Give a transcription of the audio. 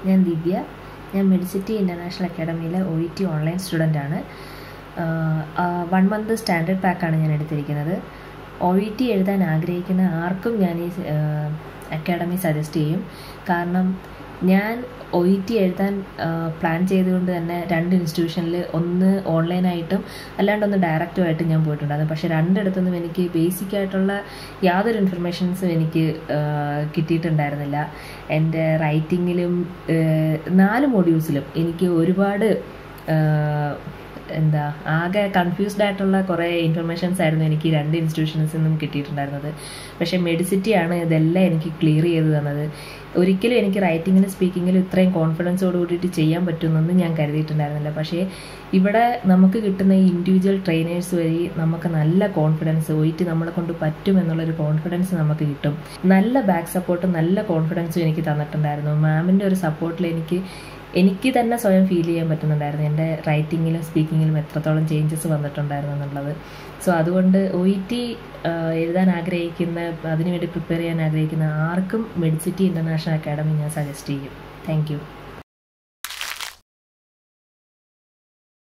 ഞാൻ ദിവ്യ ഞാൻ Medicity International അക്കാഡമിയിലെ ഒ ഇ ടി ഓൺലൈൻ സ്റ്റുഡൻ്റാണ് വൺ മന്ത് സ്റ്റാൻഡേർഡ് പാക്കാണ് ഞാൻ എടുത്തിരിക്കുന്നത് ഒ ഇ ടി എഴുതാൻ ആഗ്രഹിക്കുന്ന ആർക്കും ഞാൻ ഈ അക്കാഡമി സജസ്റ്റ് ചെയ്യും കാരണം ഞാൻ ഒ ഇ ടി എഴുതാൻ പ്ലാൻ ചെയ്തുകൊണ്ട് തന്നെ രണ്ട് ഇൻസ്റ്റിറ്റ്യൂഷനിൽ ഒന്ന് ഓൺലൈനായിട്ടും അല്ലാണ്ട് ഒന്ന് ഡയറക്റ്റുമായിട്ടും ഞാൻ പോയിട്ടുണ്ടായിരുന്നു പക്ഷേ രണ്ടിടത്തുനിന്നും എനിക്ക് ബേസിക് ആയിട്ടുള്ള യാതൊരു ഇൻഫർമേഷൻസും എനിക്ക് കിട്ടിയിട്ടുണ്ടായിരുന്നില്ല എൻ്റെ റൈറ്റിങ്ങിലും നാല് മൊഡ്യൂൾസിലും എനിക്ക് ഒരുപാട് എന്താ ആകെ കൺഫ്യൂസ്ഡ് ആയിട്ടുള്ള കുറേ ഇൻഫർമേഷൻസ് ആയിരുന്നു എനിക്ക് രണ്ട് ഇൻസ്റ്റിറ്റ്യൂഷൻസിൽ നിന്നും കിട്ടിയിട്ടുണ്ടായിരുന്നത് പക്ഷേ മെഡിസിറ്റിയാണ് ഇതെല്ലാം എനിക്ക് ക്ലിയർ ചെയ്ത് തന്നത് ഒരിക്കലും എനിക്ക് റൈറ്റിങ്ങിലും സ്പീക്കിങ്ങിലും ഇത്രയും കോൺഫിഡൻസോട് കൂടിയിട്ട് ചെയ്യാൻ പറ്റുമെന്നൊന്നും ഞാൻ കരുതിയിട്ടുണ്ടായിരുന്നില്ല പക്ഷേ ഇവിടെ നമുക്ക് കിട്ടുന്ന ഈ ഇൻഡിവിജ്വൽ ട്രെയിനേഴ്സ് വഴി നമുക്ക് നല്ല കോൺഫിഡൻസ് ഒയിറ്റ് നമ്മളെ കൊണ്ട് പറ്റും എന്നുള്ളൊരു കോൺഫിഡൻസ് നമുക്ക് കിട്ടും നല്ല ബാക്ക് സപ്പോർട്ടും നല്ല കോൺഫിഡൻസും എനിക്ക് തന്നിട്ടുണ്ടായിരുന്നു മാമിൻ്റെ ഒരു സപ്പോർട്ടിൽ എനിക്ക് എനിക്ക് തന്നെ സ്വയം ഫീൽ ചെയ്യാൻ പറ്റുന്നുണ്ടായിരുന്നു എൻ്റെ റൈറ്റിങ്ങിലും സ്പീക്കിങ്ങിലും എത്രത്തോളം ചേഞ്ചസ് വന്നിട്ടുണ്ടായിരുന്നു എന്നുള്ളത് സോ അതുകൊണ്ട് ഒ ഇ ടി എഴുതാൻ ആഗ്രഹിക്കുന്ന അതിനുവേണ്ടി പ്രിപ്പയർ ചെയ്യാൻ ആഗ്രഹിക്കുന്ന ആർക്കും മെഡിസിറ്റി ഇൻ്റർനാഷണൽ അക്കാഡമി ഞാൻ സജസ്റ്റ് ചെയ്യും താങ്ക്